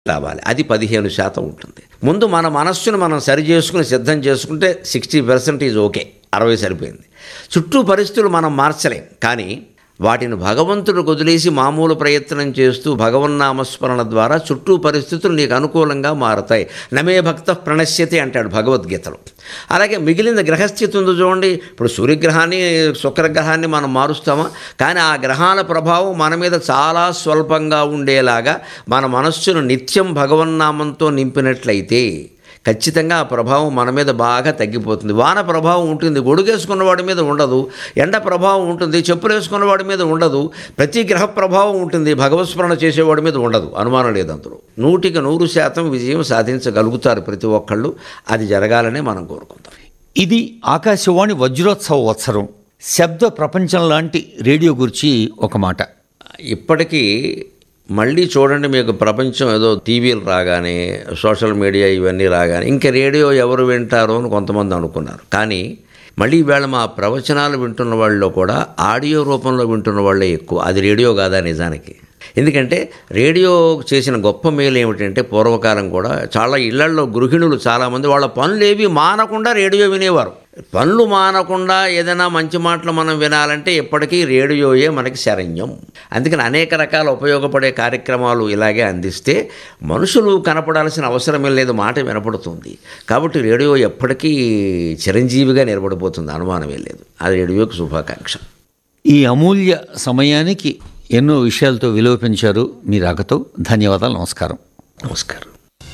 రావాలి అది పదిహేను శాతం ఉంటుంది ముందు మన మనస్సును మనం సరి చేసుకుని సిద్ధం చేసుకుంటే సిక్స్టీ పర్సెంటేజ్ ఓకే అరవై సరిపోయింది చుట్టూ పరిస్థితులు మనం మార్చలేం కానీ వాటిని భగవంతుడు వదిలేసి మామూలు ప్రయత్నం చేస్తూ భగవన్నామస్మరణ ద్వారా చుట్టూ పరిస్థితులు నీకు అనుకూలంగా మారతాయి నమే భక్త ప్రణశ్యతి అంటాడు భగవద్గీతలో అలాగే మిగిలిన గ్రహస్థితి ఉంది చూడండి ఇప్పుడు సూర్యగ్రహాన్ని శుక్రగ్రహాన్ని మనం మారుస్తామా కానీ ఆ గ్రహాల ప్రభావం మన మీద చాలా స్వల్పంగా ఉండేలాగా మన మనస్సును నిత్యం భగవన్నామంతో నింపినట్లయితే ఖచ్చితంగా ఆ ప్రభావం మన మీద బాగా తగ్గిపోతుంది వాన ప్రభావం ఉంటుంది గొడుగేసుకున్న వాడి మీద ఉండదు ఎండ ప్రభావం ఉంటుంది చెప్పులు వేసుకున్న వాడి మీద ఉండదు ప్రతి గ్రహ ప్రభావం ఉంటుంది భగవత్స్మరణ చేసేవాడి మీద ఉండదు అనుమానం లేదు అందులో నూటికి నూరు శాతం విజయం సాధించగలుగుతారు ప్రతి ఒక్కళ్ళు అది జరగాలనే మనం కోరుకుందాం ఇది ఆకాశవాణి వజ్రోత్సవ వత్సరం శబ్ద ప్రపంచం లాంటి రేడియో గురించి ఒక మాట ఇప్పటికీ మళ్ళీ చూడండి మీకు ప్రపంచం ఏదో టీవీలు రాగానే సోషల్ మీడియా ఇవన్నీ రాగానే ఇంకా రేడియో ఎవరు వింటారో అని కొంతమంది అనుకున్నారు కానీ మళ్ళీ ఈవేళ మా ప్రవచనాలు వింటున్న వాళ్ళలో కూడా ఆడియో రూపంలో వింటున్న వాళ్ళే ఎక్కువ అది రేడియో కాదా నిజానికి ఎందుకంటే రేడియో చేసిన గొప్ప మేలు ఏమిటంటే పూర్వకాలం కూడా చాలా ఇళ్లల్లో గృహిణులు చాలామంది వాళ్ళ పనులు ఏవి మానకుండా రేడియో వినేవారు పనులు మానకుండా ఏదైనా మంచి మాటలు మనం వినాలంటే ఇప్పటికీ రేడియోయే మనకి శరణ్యం అందుకని అనేక రకాల ఉపయోగపడే కార్యక్రమాలు ఇలాగే అందిస్తే మనుషులు కనపడాల్సిన అవసరమే లేదు మాట వినపడుతుంది కాబట్టి రేడియో ఎప్పటికీ చిరంజీవిగా నిలబడిపోతుంది అనుమానమే లేదు అది రేడియోకి శుభాకాంక్ష ఈ అమూల్య సమయానికి ఎన్నో విషయాలతో విలోపించారు మీ రాకతో ధన్యవాదాలు నమస్కారం నమస్కారం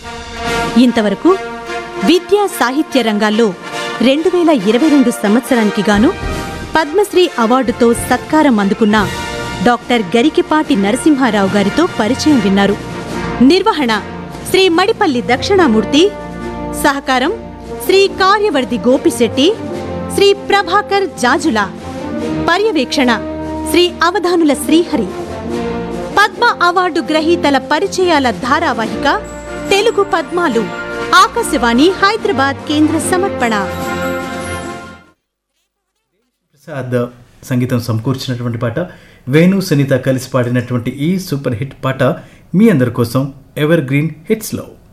ఇంతవరకు విద్యా సాహిత్య రంగాల్లో రెండు వేల ఇరవై రెండు సంవత్సరానికి గాను పద్మశ్రీ అవార్డుతో సత్కారం అందుకున్న డాక్టర్ గరికిపాటి నరసింహారావు గారితో పరిచయం విన్నారు నిర్వహణ శ్రీ మడిపల్లి దక్షిణామూర్తి సహకారం శ్రీ కార్యవర్ధి గోపిశెట్టి శ్రీ ప్రభాకర్ జాజుల పర్యవేక్షణ శ్రీ అవధానుల శ్రీహరి పద్మ అవార్డు గ్రహీతల పరిచయాల ధారావాహిక తెలుగు పద్మాలు ఆకాశవాణి హైదరాబాద్ కేంద్ర సమర్పణ ప్రసాద్ సంగీతం సమకూర్చినటువంటి పాట వేణు సునీత కలిసి పాడినటువంటి ఈ సూపర్ హిట్ పాట మీ అందరి కోసం ఎవర్ గ్రీన్ హిట్స్లో